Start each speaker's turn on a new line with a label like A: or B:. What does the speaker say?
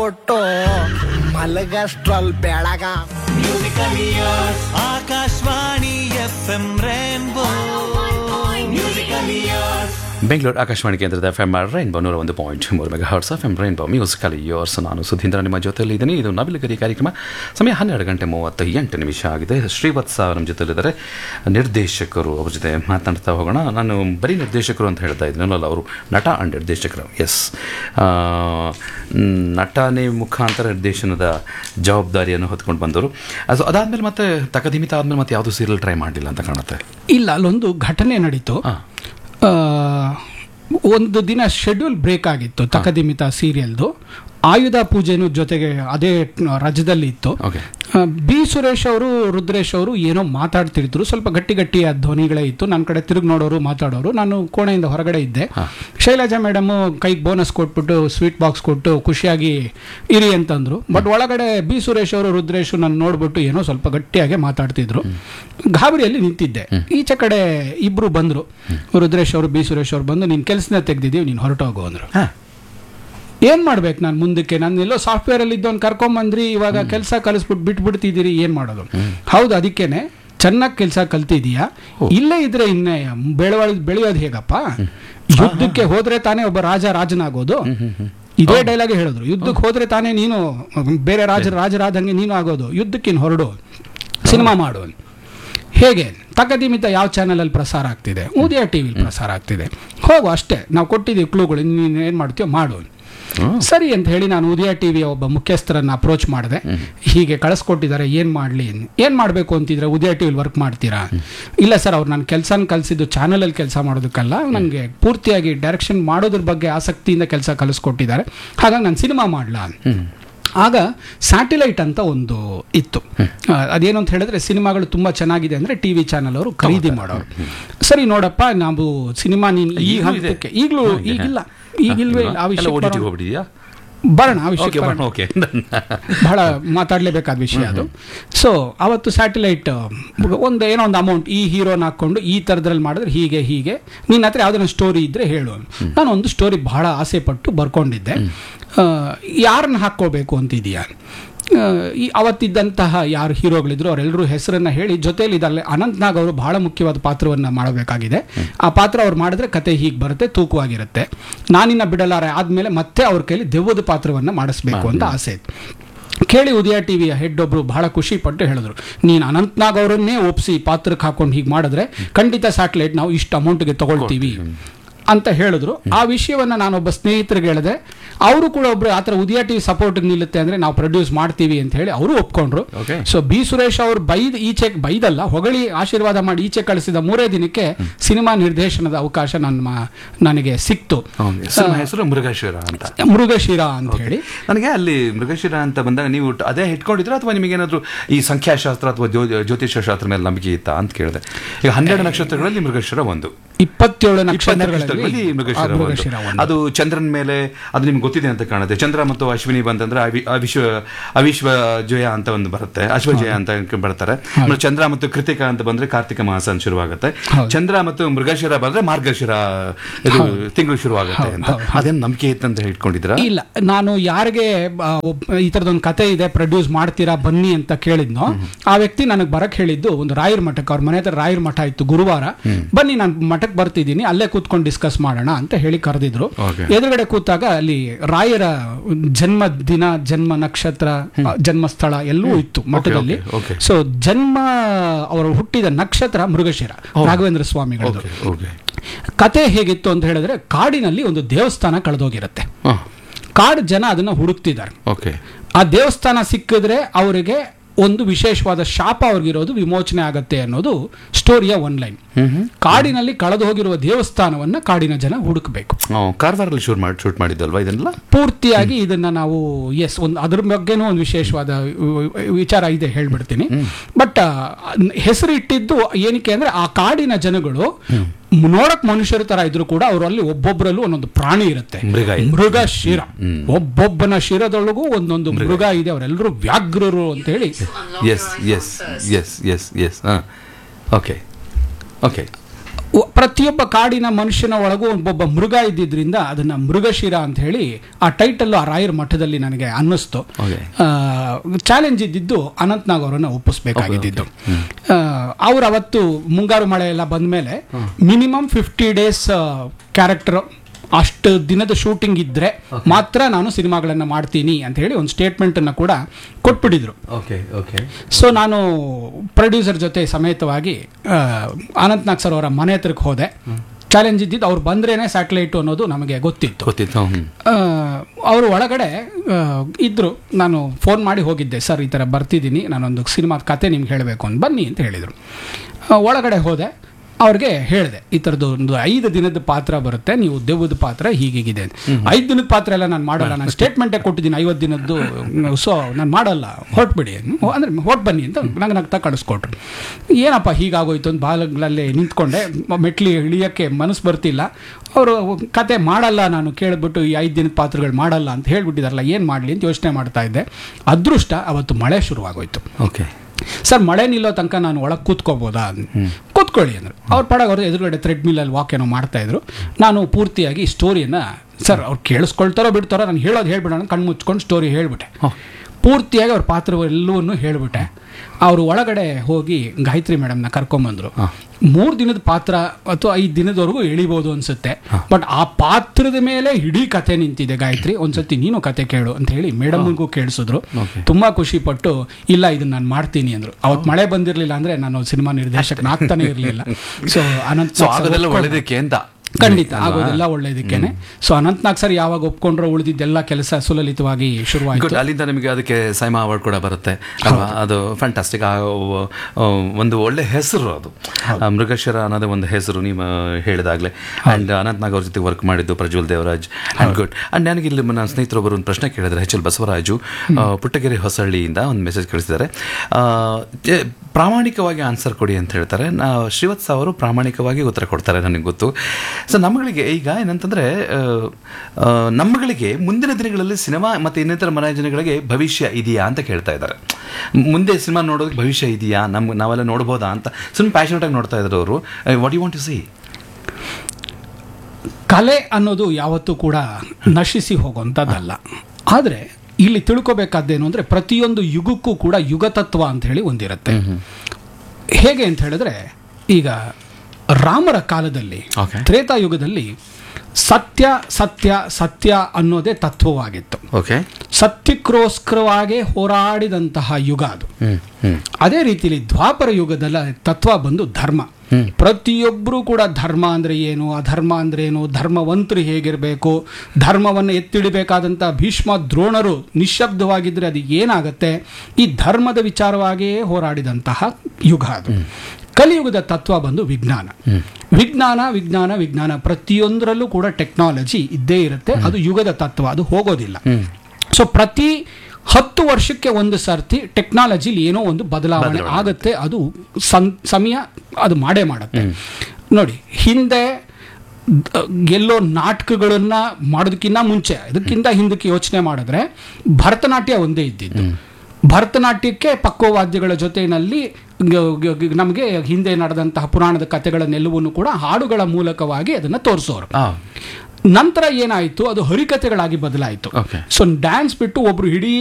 A: ಕೊಟ್ಟು ಮಲಗಷ್ಟ್ರಲ್ ಬೆಳಗ
B: Akashvani F M rainbow
C: Bengaluru Akashvani ಕೇಂದ್ರದ ಎಫ್ ಎಂ ರೈನ್ಬೋ ನೂರ ಒಂದು ಪಾಯಿಂಟ್ ಮೂರು megahertz F M rainbow musical years ನಾನು ಸುಧೀಂದ್ರ ನಿಮ್ಮ ಜೊತೆಯಲ್ಲಿ ಇದ್ದೀನಿ ಇದು ನವಿಲುಗರಿ ಕಾರ್ಯಕ್ರಮ ಸಮಯ ಹನ್ನೆರಡು ಗಂಟೆ ಮೂವತ್ತ ಎಂಟು ನಿಮಿಷ ಆಗಿದೆ ಶ್ರೀವತ್ಸ ನಮ್ಮ ಜೊತೆಲಿದ್ದಾರೆ ನಿರ್ದೇಶಕರು ಅವ್ರ ಜೊತೆ ಮಾತನಾಡ್ತಾ ಹೋಗೋಣ ನಾನು ಬರೀ ನಿರ್ದೇಶಕರು ಅಂತ ಹೇಳ್ತಾ ಇದ್ದೀನಿ ಅಲ್ಲ ಅವರು ನಟ ಅಂಡ್ ನಿರ್ದೇಶಕರು ಎಸ್ ನಟನೆ ಮುಖಾಂತರ ನಿರ್ದೇಶನದ ಜವಾಬ್ದಾರಿಯನ್ನು ಹೊತ್ಕೊಂಡು ಬಂದವರು ಅದು ಅದಾದ್ಮೇಲೆ ಮತ್ತೆ ತಕದಿಮಿತ ಆದ್ಮೇಲೆ ಮತ್ತೆ ಯಾವುದು ಸೀರಿಯಲ್ ಟ್ರೈ ಮಾಡಲಿಲ್ಲ ಅಂತ ಕಾಣುತ್ತೆ
D: ಇಲ್ಲ ಅಲ್ಲೊಂದು ಘಟನೆ ನಡೀತು
C: ಹಾಂ
D: ಆ, ಒಂದು ದಿನ ಶೆಡ್ಯೂಲ್ ಬ್ರೇಕ್ ಆಗಿತ್ತು ತಕದಿಮಿತ ಸೀರಿಯಲ್ದು ಆಯುಧ ಪೂಜೆನೂ ಜೊತೆಗೆ ಅದೇ ರಾಜ್ಯದಲ್ಲಿ ಇತ್ತು
C: ಓಕೆ
D: ಆ, ಬಿ ಸುರೇಶ್ ಅವರು ರುದ್ರೇಶ್ ಅವರು ಏನೋ ಮಾತಾಡ್ತಿದ್ರು ಸ್ವಲ್ಪ ಗಟ್ಟಿ ಗಟ್ಟಿಯ ಧ್ವನಿಗಳೇ ಇತ್ತು ನನ್ನ ಕಡೆ ತಿರುಗಿ ನೋಡೋರು ಮಾತಾಡೋರು ನಾನು ಕೋಣೆಯಿಂದ ಹೊರಗಡೆ ಇದ್ದೆ ಶೈಲಜಾ ಮೇಡಮು ಕೈಗೆ ಬೋನಸ್ ಕೊಟ್ಬಿಟ್ಟು ಸ್ವೀಟ್ ಬಾಕ್ಸ್ ಕೊಟ್ಟು ಖುಷಿಯಾಗಿ ಇರಿ ಅಂತಂದ್ರು ಬಟ್ ಒಳಗಡೆ ಬಿ ಸುರೇಶ್ ಅವರು ರುದ್ರೇಶ್ ನನ್ನ ನೋಡ್ಬಿಟ್ಟು ಏನೋ ಸ್ವಲ್ಪ ಗಟ್ಟಿಯಾಗಿ ಮಾತಾಡ್ತಿದ್ರು ಗಾಬರಿಯಲ್ಲಿ ನಿಂತಿದ್ದೆ ಈಚೆ ಕಡೆ ಇಬ್ರು ಬಂದ್ರು ರುದ್ರೇಶ್ ಅವರು ಬಿ ಸುರೇಶ್ ಅವರು ಬಂದು ನೀನು ಕೆಲಸನ ತೆಗ್ದಿದ್ದೀವಿ ನೀನು ಹೊರಟೋಗು ಅಂದ್ರು
C: ಹಾಂ
D: ಏನ್ ಮಾಡ್ಬೇಕು ನಾನು ಮುಂದಕ್ಕೆ ನಾನು ಎಲ್ಲೋ ಸಾಫ್ಟ್ವೇರ್ ಅಲ್ಲಿ ಇದ್ದವನ್ ಕರ್ಕೊಂಬಂದ್ರಿ ಇವಾಗ ಕೆಲಸ ಕಲಿಸ್ಬಿಟ್ಟು ಬಿಟ್ಬಿಡ್ತಿದ್ದೀರಿ ಏನ್ ಮಾಡೋದು ಹೌದು ಅದಕ್ಕೇನೆ ಚೆನ್ನಾಗಿ ಕೆಲಸ ಕಲ್ತಿದೀಯಾ ಇಲ್ಲೇ ಇದ್ರೆ ಇನ್ನೇ ಬೆಳವಳ ಬೆಳೆಯೋದು ಹೇಗಪ್ಪ ಯುದ್ಧಕ್ಕೆ ಹೋದ್ರೆ ತಾನೇ ಒಬ್ಬ ರಾಜ ರಾಜನಾಗೋದು ಇದೇ ಡೈಲಾಗ್ ಹೇಳಿದ್ರು ಯುದ್ಧಕ್ಕೆ ಹೋದ್ರೆ ತಾನೇ ನೀನು ಬೇರೆ ರಾಜ ರಾಜರಾದಂಗೆ ನೀನು ಆಗೋದು ಯುದ್ಧಕ್ಕಿನ್ ಹೊರಡು ಸಿನಿಮಾ ಮಾಡು ಹೇಗೆ ತಕದಿಮಿತ ಯಾವ ಚಾನಲಲ್ಲಿ ಪ್ರಸಾರ ಆಗ್ತಿದೆ ಉದಯ ಟಿ ವಿಲಿ ಪ್ರಸಾರ ಆಗ್ತಿದೆ ಹೋಗು ಅಷ್ಟೇ ನಾವು ಕೊಟ್ಟಿದ್ದೀವಿ ಕ್ಲೂಗಳು ನೀನು ಏನು ಮಾಡ್ತೀಯೋ ಮಾಡು ಸರಿ ಅಂತ ಹೇಳಿ ನಾನು ಉದಯ ಟಿವಿಯ ಒಬ್ಬ ಮುಖ್ಯಸ್ಥರನ್ನ ಅಪ್ರೋಚ್ ಮಾಡಿದೆ ಹೀಗೆ ಕಳಿಸ್ಕೊಟ್ಟಿದ್ದಾರೆ ಏನು ಮಾಡಲಿ ಏನು ಮಾಡಬೇಕು ಅಂತಿದ್ರೆ ಉದಯ ಟಿವಿಲಿ ವರ್ಕ್ ಮಾಡ್ತೀರಾ ಇಲ್ಲ ಸರ್ ಅವ್ರು ನಾನು ಕೆಲಸನ ಕಲಿಸಿದ್ದು ಚಾನಲಲ್ಲಿ ಕೆಲಸ ಮಾಡೋದಕ್ಕಲ್ಲ ನನಗೆ ಪೂರ್ತಿಯಾಗಿ ಡೈರೆಕ್ಷನ್ ಮಾಡೋದ್ರ ಬಗ್ಗೆ ಆಸಕ್ತಿಯಿಂದ ಕೆಲಸ ಕಲಿಸ್ಕೊಟ್ಟಿದ್ದಾರೆ ಹಾಗಾಗಿ ನಾನು ಸಿನಿಮಾ ಮಾಡಲಾ ಆಗ ಸ್ಯಾಟಿಲೈಟ್ ಅಂತ ಒಂದು ಇತ್ತು ಆ, ಅದೇನು ಅಂತ ಹೇಳಿದ್ರೆ ಸಿನಿಮಾಗಳು ತುಂಬಾ ಚೆನ್ನಾಗಿದೆ ಅಂದ್ರೆ ಟಿವಿ ಚಾನಲ್ ಅವರು ಖರೀದಿ ಮಾಡೋರು ಸರಿ ನೋಡಪ್ಪ ನಾವು ಸಿನಿಮಾ ನೀನು ಈ
C: ಈಗ್ಲೂ ಇದೆ?
D: ಹಂತಕ್ಕೆ ಈಗಲೂ ಈಗಿಲ್ಲ ಈಗಿಲ್ವೇ ಇಲ್ಲ ಆ
C: ಎಲ್ಲ
D: ವಿಷಯ
C: OTT ಹೋಗ್ಬಿಟ್ಟಿದ್ಯಾ
D: ಬರೋಣ ಆ
C: ಓಕೆ
D: ವಿಷಯ ಬರೋಣ.
C: ಓಕೆ
D: ಬಹಳ ಮಾತಾಡಲೇಬೇಕಾದ ವಿಷಯ ಅದು ಸೊ ಅವತ್ತು ಸ್ಯಾಟಿಲೈಟ್ ಒಂದು ಏನೋ ಒಂದು ಅಮೌಂಟ್ ಈ ಹೀರೋನ ಹಾಕ್ಕೊಂಡು ಈ ಥರದ್ರಲ್ಲಿ ಮಾಡಿದ್ರೆ ಹೀಗೆ ಹೀಗೆ ನಿನ್ನ ಹತ್ರ ಯಾವ್ದಾರ ಸ್ಟೋರಿ ಇದ್ರೆ ಹೇಳು ನಾನು ಒಂದು ಸ್ಟೋರಿ ಬಹಳ ಆಸೆ ಪಟ್ಟು ಬರ್ಕೊಂಡಿದ್ದೆ ಆ, ಯಾರನ್ನ ಹಾಕ್ಕೋಬೇಕು ಅಂತಿದೀಯಾ ಆ, ಈ ಅವತ್ತಿದ್ದಂತಹ ಯಾರು ಹೀರೋಗಳಿದ್ರು ಅವರೆಲ್ಲರೂ ಹೆಸರನ್ನ ಹೇಳಿ ಜೊತೆಲಿ ಇದಲ್ಲೇ ಅನಂತ್ನಾಗ್ ಅವರು ಬಹಳ ಮುಖ್ಯವಾದ ಪಾತ್ರವನ್ನ ಮಾಡಬೇಕಾಗಿದೆ ಆ ಪಾತ್ರ ಅವ್ರು ಮಾಡಿದ್ರೆ ಕತೆ ಹೀಗೆ ಬರುತ್ತೆ ತೂಕವಾಗಿರುತ್ತೆ ನಾನಿನ್ನ ಬಿಡಲಾರೆ ಆದ್ಮೇಲೆ ಮತ್ತೆ ಅವ್ರ ಕೈಲಿ ದೆವ್ವದ ಪಾತ್ರವನ್ನ ಮಾಡಿಸ್ಬೇಕು ಅಂತ ಆಸೆ ಇತ್ತು ಕೇಳಿ ಉದಯ ಟಿವಿಯ ಹೆಡ್ ಒಬ್ರು ಬಹಳ ಖುಷಿ ಪಟ್ಟು ಹೇಳಿದ್ರು ನೀನು ಅನಂತ್ನಾಗ್ ಅವರನ್ನೇ ಒಪ್ಸಿ ಪಾತ್ರಕ್ಕೆ ಹಾಕೊಂಡು ಹೀಗೆ ಮಾಡಿದ್ರೆ ಖಂಡಿತ ಸ್ಯಾಟಲೈಟ್ ನಾವು ಇಷ್ಟು ಅಮೌಂಟ್ಗೆ ತಗೊಳ್ತೀವಿ ಅಂತ ಹೇಳಿದ್ರು ಆ ವಿಷಯವನ್ನ ನಾನೊಬ್ಬ ಸ್ನೇಹಿತರಿಗೆ ಹೇಳಿದೆ ಅವರು ಕೂಡ ಒಬ್ರು ಆ ಥರ ಉದಯ ಟಿವಿ ಸಪೋರ್ಟ್ ನಿಲ್ಲುತ್ತೆ ಅಂದ್ರೆ ನಾವು ಪ್ರೊಡ್ಯೂಸ್ ಮಾಡ್ತೀವಿ ಅಂತ ಹೇಳಿ ಅವರು ಒಪ್ಕೊಂಡ್ರು
C: Okay.
D: ಸೊ ಬಿ ಸುರೇಶ್ ಅವರು ಬೈದ್ ಈಚೆ ಬೈದಲ್ಲ ಹೊಗಳಿ ಆಶೀರ್ವಾದ ಮಾಡಿ ಈಚೆ ಕಳಿಸಿದ ಮೂರೇ ದಿನಕ್ಕೆ ಸಿನಿಮಾ ನಿರ್ದೇಶನದ ಅವಕಾಶ ನನ್ನ ನನಗೆ ಸಿಕ್ತು
C: ಸಿನಿಮಾ ಹೆಸರು ಮೃಗಶಿರ ಅಂತ
D: ಮೃಗಶಿರ ಅಂತ ಹೇಳಿ
C: ನನಗೆ ಅಲ್ಲಿ ಮೃಗಶಿರ ಅಂತ ಬಂದಾಗ ನೀವು ಟ- ಅದೇ ಇಟ್ಕೊಂಡಿದ್ರ ಅಥವಾ ನಿಮಗೇನಾದ್ರು ಈ ಸಂಖ್ಯಾಶಾಸ್ತ್ರ ಅಥವಾ ಜ್ಯೋ ಜ್ಯೋತಿಷ್ಯ ಶಾಸ್ತ್ರ ಮೇಲೆ ನಂಬಿಕೆ ಇತ್ತಾ ಅಂತ ಕೇಳಿದೆ ಈಗ ಹನ್ನೆರಡು ನಕ್ಷತ್ರಗಳಲ್ಲಿ ಮೃಗಶಿರ ಒಂದು
D: ಇಪ್ಪತ್ತೇಳು
C: ಇಪ್ಪತ್ತು
D: ನಕ್ಷತ್ರಗಳಲ್ಲಿ
C: ನಕ್ಷತ್ರಗಳಲ್ಲಿ
D: ಆ
C: ಮೃಗಶಿರ
D: ಮೃಗಶಿರ
C: ಒಂದು.
D: ಒಂದು.
C: ಅದು ಚಂದ್ರನ ಮೇಲೆ ಅದು ನಿಮ್ಗೆ ಗೊತ್ತಿದೆ ಅಂತ ಕಾಣುತ್ತೆ ಚಂದ್ರ ಮತ್ತು ಅಶ್ವಿನಿ ಬಂತಂದ್ರೆ ಅವಿ- ಅವಿಶ್ವ ಅವಿಶ್ವ ಜಯ ಅಂತ ಒಂದು ಬರುತ್ತೆ ಅಶ್ವಜಯ ಅಂತ ಬರ್ತಾರೆ ಆಮೇಲೆ ಚಂದ್ರ ಮತ್ತು ಕೃತಿಕ ಅಂತ ಬಂದ್ರೆ ಕಾರ್ತಿಕ ಮಾಸ ಅಂತ ಶುರುವಾಗುತ್ತೆ
D: ಹೌದು.
C: ಚಂದ್ರ ಮತ್ತು ಮೃಗಶಿರ ಬಂದ್ರೆ ಮಾರ್ಗಶಿರ ಇದು ತಿಂಗಳು ಶುರುವಾಗುತ್ತೆ ಅಂತ ಅದೇನು ನಂಬಿಕೆ ಇತ್ತಂತ ಇಟ್ಕೊಂಡಿದ್ರ
D: ಇಲ್ಲ ನಾನು ಯಾರಿಗೆ ಆ, ಒಬ್- ಈ ಥರದೊಂದು ಕತೆ ಇದೆ ಪ್ರೊಡ್ಯೂಸ್ ಮಾಡ್ತೀರಾ ಬನ್ನಿ ಅಂತ ಕೇಳಿದ್ನೋ ಆ ವ್ಯಕ್ತಿ ನನಗೆ ಬರಕ್ ಹೇಳಿದ್ದು ಒಂದು ರಾಯರ್ ಮಠಕ್ಕೆ ಅವ್ರ ಮನೆ ಹತ್ರ ರಾಯರ್ ಮಠ ಇತ್ತು ಗುರುವಾರ ಬನ್ನಿ ನಾನು ಮಠಕ್ಕೆ ಬರ್ತಿದ್ದೀನಿ ಅಲ್ಲೇ ಕೂತ್ಕೊಂಡು ಡಿಸ್ಕಸ್ ಮಾಡೋಣ ಅಂತ ಹೇಳಿ ಕರೆದಿದ್ರು
C: Okay.
D: ಎದುರುಗಡೆ ಕೂತಾಗ ಅಲ್ಲಿ ರಾಯರ ಜನ್ಮ ದಿನ ಜನ್ಮ ನಕ್ಷತ್ರ ಆ, ಜನ್ಮಸ್ಥಳ ಎಲ್ಲವೂ ಇತ್ತು ಮಠದಲ್ಲಿ
C: okay, okay.
D: ಸೊ ಜನ್ಮ ಅವರು ಹುಟ್ಟಿದ ನಕ್ಷತ್ರ ಮೃಗಶಿರ ರಾಘವೇಂದ್ರ ಸ್ವಾಮಿಗಳದ್ದು
C: ಓಕೆ ಓಕೆ
D: ಕತೆ ಹೇಗಿತ್ತು ಅಂತ ಹೇಳಿದ್ರೆ ಕಾಡಿನಲ್ಲಿ ಒಂದು ದೇವಸ್ಥಾನ ಕಳೆದೋಗಿರುತ್ತೆ ಕಾಡು ಜನ ಅದನ್ನ ಹುಡುಕ್ತಿದ್ದಾರೆ
C: ಓಕೆ
D: ಆ ದೇವಸ್ಥಾನ ಸಿಕ್ಕಿದ್ರೆ ಅವರಿಗೆ ಒಂದು ವಿಶೇಷವಾದ ಶಾಪ ಅವ್ರಿಗಿರೋದು ವಿಮೋಚನೆ ಆಗತ್ತೆ ಅನ್ನೋದು ಸ್ಟೋರಿಯ ಒನ್ ಲೈನ್ ಕಾಡಿನಲ್ಲಿ ಕಳೆದು ಹೋಗಿರುವ ದೇವಸ್ಥಾನವನ್ನ ಕಾಡಿನ ಜನ ಹುಡುಕಬೇಕು
C: ಕಾರವಾರಲ್ಲಿ ಶೂಟ್ ಮಾಡಿ ಶೂಟ್ ಮಾಡಿದ್ದಲ್ವಾ ಇದನ್ನೆಲ್ಲ
D: ಪೂರ್ತಿಯಾಗಿ ಇದನ್ನ ನಾವು ಎಸ್ ಒಂದು ಅದ್ರ ಬಗ್ಗೆನೂ ಒಂದು ವಿಶೇಷವಾದ ವಿ- ವಿಚಾರ ಇದೆ ಹೇಳ್ಬಿಡ್ತೀನಿ ಬಟ್ ಹೆಸರು ಇಟ್ಟಿದ್ದು ಏನಕ್ಕೆ ಅಂದ್ರೆ ಆ ಕಾಡಿನ ಜನಗಳು ನೋಡಕ್ ಮನುಷ್ಯರ ತರ ಇದ್ರು ಕೂಡ ಅವರಲ್ಲಿ ಒಬ್ಬೊಬ್ಬರಲ್ಲೂ ಒಂದೊಂದು ಪ್ರಾಣಿ ಇರುತ್ತೆ
C: ಮೃಗ ಇದೆ.
D: ಮೃಗ ಶಿರ ಒಬ್ಬೊಬ್ಬನ ಶಿರದೊಳಗೂ ಒಂದೊಂದು ಮೃಗ ಇದೆ ಅವರೆಲ್ಲರೂ ವ್ಯಾಘ್ರರು ಅಂತ ಹೇಳಿ
C: yes yes yes yes yes ಹಾಂ ಓಕೆ ಓಕೆ
D: ಒ- ಪ್ರತಿಯೊಬ್ಬ ಕಾಡಿನ ಮನುಷ್ಯನ ಒಳಗೂ ಒಬ್ಬೊಬ್ಬ ಮೃಗ ಇದ್ದಿದ್ರಿಂದ ಅದನ್ನ ಮೃಗಶಿರ ಅಂತ ಹೇಳಿ ಆ ಟೈಟಲ್ ಆ ರಾಯರ ಮಠದಲ್ಲಿ ನನಗೆ ಅನ್ನಿಸ್ತು
C: Okay.
D: ಚಾಲೆಂಜ್ ಇದ್ದಿದ್ದು ಅನಂತ್ನಾಗ್ ಅವರನ್ನ ಒಪ್ಪಿಸ್ಬೇಕಾಗಿದ್ದು ಅವ್ರು ಅವತ್ತು ಮುಂಗಾರು ಮಳೆ ಎಲ್ಲ ಬಂದ್ಮೇಲೆ ಮಿನಿಮಮ್ ಫಿಫ್ಟಿ ಡೇಸ್ ಕ್ಯಾರೆಕ್ಟರ್ ಅಷ್ಟು ದಿನದ ಶೂಟಿಂಗ್ ಇದ್ರೆ ಮಾತ್ರ ನಾನು ಸಿನಿಮಾಗಳನ್ನ ಮಾಡ್ತೀನಿ ಅಂತ ಹೇಳಿ ಒಂದು ಸ್ಟೇಟ್ಮೆಂಟ್ ಅನ್ನ ಕೂಡ ಕೊಟ್ಬಿಟ್ಟಿದ್ರು
C: ಓಕೆ ಓಕೆ
D: ಸೊ ನಾನು ಪ್ರೊಡ್ಯೂಸರ್ ಜೊತೆ ಸಮೇತವಾಗಿ ಆ, ಅನಂತ್ ನಾಗ್ ಸರ್ ಅವರ ಮನೆ ಹತ್ರಕ್ಕೆ ಹೋದೆ ಚಾಲೆಂಜ್ ಇದ್ದಿದ್ದು ಅವ್ರು ಬಂದ್ರೇನೆ ಸ್ಯಾಟಲೈಟ್ ಅನ್ನೋದು ನಮಗೆ ಗೊತ್ತಿತ್ತು
C: ಗೊತ್ತಿತ್ತು ಹ್ಮ್
D: ಅವರು ಒಳಗಡೆ ಆ, ಇದ್ರು ನಾನು ಫೋನ್ ಮಾಡಿ ಹೋಗಿದ್ದೆ ಸರ್ ಈ ಥರ ಬರ್ತಿದ್ದೀನಿ ನಾನೊಂದು ಸಿನಿಮಾದ ಕತೆ ನಿಮ್ಗೆ ಹೇಳಬೇಕು ಅಂತ ಬನ್ನಿ ಅಂತ ಹೇಳಿದರು ಒಳಗಡೆ ಹೋದೆ ಅವ್ರಿಗೆ ಹೇಳಿದೆ ಈ ಥರದ್ದು ಒಂದು ಐದು ದಿನದ ಪಾತ್ರ ಬರುತ್ತೆ ನೀವು ದೆವ್ವದ ಪಾತ್ರ ಹೀಗೀಗಿದೆ ಅಂತ ಐದು ದಿನದ ಪಾತ್ರ ಎಲ್ಲ ನಾನು ಮಾಡಲ್ಲ ನಾನು ಸ್ಟೇಟ್ಮೆಂಟೇ ಕೊಟ್ಟಿದ್ದೀನಿ ಐವತ್ತು ದಿನದ್ದು ಸೊ ನಾನು ಮಾಡಲ್ಲ ಹೊರಟ್ಬಿಡಿ ಅಂದರೆ ಹೊರಟು ಬನ್ನಿ ಅಂತ ನಂಗೆ ನಗ್ತಾ ಕಳಿಸ್ಕೊಟ್ರು ಏನಪ್ಪ ಹೀಗಾಗೋಯ್ತು ಅಂತ ಬಾಲಗಳಲ್ಲೇ ನಿಂತ್ಕೊಂಡೆ ಮೆಟ್ಲಿ ಇಳಿಯೋಕ್ಕೆ ಮನಸ್ಸು ಬರ್ತಿಲ್ಲ ಅವರು ಕತೆ ಮಾಡಲ್ಲ ನಾನು ಕೇಳಿಬಿಟ್ಟು ಈ ಐದು ದಿನದ ಪಾತ್ರಗಳು ಮಾಡಲ್ಲ ಅಂತ ಹೇಳ್ಬಿಟ್ಟಿದಾರಲ್ಲ ಏನು ಮಾಡಲಿ ಅಂತ ಯೋಚನೆ ಮಾಡ್ತಾ ಇದ್ದೆ ಅದೃಷ್ಟ ಅವತ್ತು ಮಳೆ ಶುರುವಾಗೋಯ್ತು
C: ಓಕೆ
D: ಸರ್ ಮಳೆ ನಿಲ್ಲೋ ತನಕ ನಾನು ಒಳಗೆ ಕೂತ್ಕೋಬೋದಾ ಅಂದ್- ಕೂತ್ಕೊಳ್ಳಿ ಅಂದ್ರೆ ಅವ್ರ ಪಡಗ ಅವರು ಎದುರುಗಡೆ ಥ್ರೆಡ್ ಮಿಲ್ಲಲ್ಲಿ ವಾಕ್ ಏನೋ ಮಾಡ್ತಾ ಇದ್ರು ನಾನು ಪೂರ್ತಿಯಾಗಿ ಸ್ಟೋರಿಯನ್ನ ಸರ್ ಅವ್ರು ಕೇಳಿಸ್ಕೊಳ್ತಾರೋ ಬಿಡ್ತಾರೋ ನಾನು ಹೇಳೋದು ಹೇಳ್ಬಿಡೋಣ ಕಣ್ಣು ಮುಚ್ಕೊಂಡು ಸ್ಟೋರಿ ಹೇಳ್ಬಿಟ್ಟೆ ಪೂರ್ತಿಯಾಗಿ ಅವ್ರ ಪಾತ್ರ ಎಲ್ಲವನ್ನೂ ಹೇಳ್ಬಿಟ್ಟೆ ಅವರು ಒಳಗಡೆ ಹೋಗಿ ಗಾಯತ್ರಿ ಮೇಡಮ್ನ ಕರ್ಕೊಂಬಂದ್ರು ಮೂರು ದಿನದ ಪಾತ್ರ ಅಥವಾ ಐದು ದಿನದವರೆಗೂ ಎಳಿಬೋದು ಅನ್ಸುತ್ತೆ ಬಟ್ ಆ ಪಾತ್ರದ ಮೇಲೆ ಇಡೀ ಕತೆ ನಿಂತಿದೆ ಗಾಯತ್ರಿ ಒಂದ್ಸತಿ ನೀನು ಕತೆ ಕೇಳು ಅಂತ ಹೇಳಿ ಮೇಡಮ್ಗೂ ಕೇಳಿಸಿದ್ರು ತುಂಬಾ ಖುಷಿ ಪಟ್ಟು ಇಲ್ಲ ಇದನ್ನ ನಾನು ಮಾಡ್ತೀನಿ ಅಂದ್ರು ಅವತ್ತು ಮಳೆ ಬಂದಿರಲಿಲ್ಲ ಅಂದ್ರೆ ನಾನು ಸಿನಿಮಾ ನಿರ್ದೇಶಕನಾಗ್ತಾನೆ ಇರಲಿಲ್ಲ so Anant
C: so
D: Nag sir
C: ಆಗೋದೆಲ್ಲ
D: ಒಪ್ಕೊಂಡ್ರು.
C: ಒಳ್ಳೇದಕ್ಕೆ ಅಂತ
D: ಖಂಡಿತ
C: ಅಲ್ವಾ?
D: ಆಗೋದೆಲ್ಲ ಒಳ್ಳೇದಕ್ಕೇನೆ ಸೊ ಅನಂತ್ನಾಗ್ ಸರ್ ಯಾವಾಗ ಒಪ್ಕೊಂಡ್ರೋ ಉಳಿದಿದ್ದೆಲ್ಲ ಕೆಲಸ ಸುಲಲಿತವಾಗಿ ಶುರುವಾಯಿತು
C: ಗುಡ್ ಅಲ್ಲಿಂದ ನಿಮಗೆ ಅದಕ್ಕೆ ಸೈಮಾ ಅವಾರ್ಡ್ ಕೂಡ ಬರುತ್ತೆ ಅಲ್ವಾ ಅದು ಫ್ಯಾಂಟಾಸ್ಟಿಕ್ ಒಂದು ಒಳ್ಳೆ ಹೆಸರು ಅದು ಆ, ಮೃಗಶಿರ ಅನ್ನೋದೇ ಒಂದು ಹೆಸರು ನೀವು ಹೇಳಿದಾಗಲೇ ಆ್ಯಂಡ್ ಅನಂತ್ನಾಗ್ ಅವ್ರ ಜೊತೆ ವರ್ಕ್ ಮಾಡಿದ್ದು Prajwal Devaraj and good and ನನಗೆ ಇಲ್ಲಿ ನನ್ನ ಸ್ನೇಹಿತರೊಬ್ಬರು ಒಂದು ಪ್ರಶ್ನೆ ಕೇಳಿದ್ರೆ ಎಚ್ ಎಲ್ ಬಸವರಾಜು ಆ, ಪುಟ್ಟಗೆರೆ ಹೊಸಳ್ಳಿಯಿಂದ ಒಂದು ಮೆಸೇಜ್ ಕಳಿಸಿದ್ದಾರೆ ಆ, ಜೆ- ಪ್ರಾಮಾಣಿಕವಾಗಿ ಆನ್ಸರ್ ಕೊಡಿ ಅಂತ ಹೇಳ್ತಾರೆ ನಾ ಶ್ರೀವತ್ಸ ಅವರು ಪ್ರಾಮಾಣಿಕವಾಗಿ ಉತ್ತರ ಕೊಡ್ತಾರೆ ನನಗೆ ಗೊತ್ತು ಸೊ ನಮ್ಮಗಳಿಗೆ ಈಗ ಏನಂತಂದರೆ ನಮ್ಮಗಳಿಗೆ ಮುಂದಿನ ದಿನಗಳಲ್ಲಿ ಸಿನಿಮಾ ಮತ್ತು ಇನ್ನಿತರ ಮನೋರಂಜನೆಗಳಿಗೆ ಭವಿಷ್ಯ ಇದೆಯಾ ಅಂತ ಕೇಳ್ತಾ ಇದ್ದಾರೆ ಮುಂದೆ ಸಿನಿಮಾ ನೋಡೋದಕ್ಕೆ ಭವಿಷ್ಯ ಇದೆಯಾ ನಮ್ಗೆ ನಾವೆಲ್ಲ ನೋಡ್ಬೋದಾ ಅಂತ ಸುಮ್ಮನೆ ಪ್ಯಾಷನೇಟಾಗಿ ನೋಡ್ತಾ ಇದ್ದಾರೆ ಅವರು what you want to see
D: ಕಲೆ ಅನ್ನೋದು ಯಾವತ್ತೂ ಕೂಡ ನಶಿಸಿ ಹೋಗುವಂಥದ್ದಲ್ಲ ಆದರೆ ಇಲ್ಲಿ ತಿಳ್ಕೊಬೇಕಾದ್ದೇನು ಅಂದರೆ ಪ್ರತಿಯೊಂದು ಯುಗಕ್ಕೂ ಕೂಡ ಯುಗತತ್ವ ಅಂತ ಹೇಳಿ ಒಂದಿರುತ್ತೆ ಹೇಗೆ ಅಂತ ಹೇಳಿದ್ರೆ ಈಗ ರಾಮರ ಕಾಲದಲ್ಲಿ
C: Okay.
D: ತ್ರೇತಾಯುಗದಲ್ಲಿ ಸತ್ಯ ಸತ್ಯ ಸತ್ಯ ಅನ್ನೋದೇ ತತ್ವವಾಗಿತ್ತು
C: ಓಕೆ
D: ಸತ್ಯಕ್ಕೋಸ್ಕರವಾಗೇ ಹೋರಾಡಿದಂತಹ ಯುಗ ಅದು
C: ಹ್ಞೂ ಹ್ಞೂ
D: ಅದೇ ರೀತಿಯಲ್ಲಿ ದ್ವಾಪರ ಯುಗದಲ್ಲ ತತ್ವ ಬಂದು ಧರ್ಮ ಪ್ರತಿಯೊಬ್ಬರು ಕೂಡ ಧರ್ಮ ಅಂದ್ರೆ ಏನು ಅಧರ್ಮ ಅಂದ್ರೆ ಏನು ಧರ್ಮವಂತರು ಹೇಗಿರಬೇಕು ಧರ್ಮವನ್ನು ಎತ್ತಿಡಬೇಕಾದಂಥ ಭೀಷ್ಮ ದ್ರೋಣರು ನಿಶ್ಶಬ್ದವಾಗಿದ್ರೆ ಅದು ಏನಾಗತ್ತೆ ಈ ಧರ್ಮದ ವಿಚಾರವಾಗಿಯೇ ಹೋರಾಡಿದಂತಹ ಯುಗ ಅದು ಕಲಿಯುಗದ ತತ್ವ ಬಂದು ವಿಜ್ಞಾನ ವಿಜ್ಞಾನ ವಿಜ್ಞಾನ ವಿಜ್ಞಾನ ಪ್ರತಿಯೊಂದರಲ್ಲೂ ಕೂಡ ಟೆಕ್ನಾಲಜಿ ಇದ್ದೇ ಇರುತ್ತೆ ಅದು ಯುಗದ ತತ್ವ ಅದು ಹೋಗೋದಿಲ್ಲ ಸೊ ಪ್ರತಿ ಹತ್ತು ವರ್ಷಕ್ಕೆ ಒಂದು ಸರ್ತಿ ಟೆಕ್ನಾಲಜಿಲಿ ಏನೋ ಒಂದು ಬದಲಾವಣೆ ಆಗುತ್ತೆ ಅದು ಸಂ- ಸಮಯ ಅದು ಮಾಡೇ ಮಾಡುತ್ತೆ ನೋಡಿ ಹಿಂದೆ ದ- ಎಲ್ಲೋ ನಾಟಕಗಳನ್ನ ಮಾಡೋದಕ್ಕಿಂತ ಮುಂಚೆ ಇದಕ್ಕಿಂತ ಹಿಂದಕ್ಕೆ ಯೋಚನೆ ಮಾಡಿದ್ರೆ ಭರತನಾಟ್ಯ ಒಂದೇ ಇದ್ದಿದ್ದು ಭರತನಾಟ್ಯಕ್ಕೆ ಪಕ್ವವಾದ್ಯಗಳ ಜೊತೆಯಲ್ಲಿ ನಮಗೆ ಹಿಂದೆ ನಡೆದಂತಹ ಪುರಾಣದ ಕಥೆಗಳನ್ನೆಲ್ಲವನ್ನು ಕೂಡ ಹಾಡುಗಳ ಮೂಲಕವಾಗಿ ಅದನ್ನು ತೋರಿಸೋರು
C: ಹಾಂ
D: ನಂತರ ಏನಾಯಿತು ಅದು ಹರಿಕಥೆಗಳಾಗಿ ಬದಲಾಯಿತು
C: Okay.
D: ಸೊ ಡ್ಯಾನ್ಸ್ ಬಿಟ್ಟು ಒಬ್ರು ಇಡೀ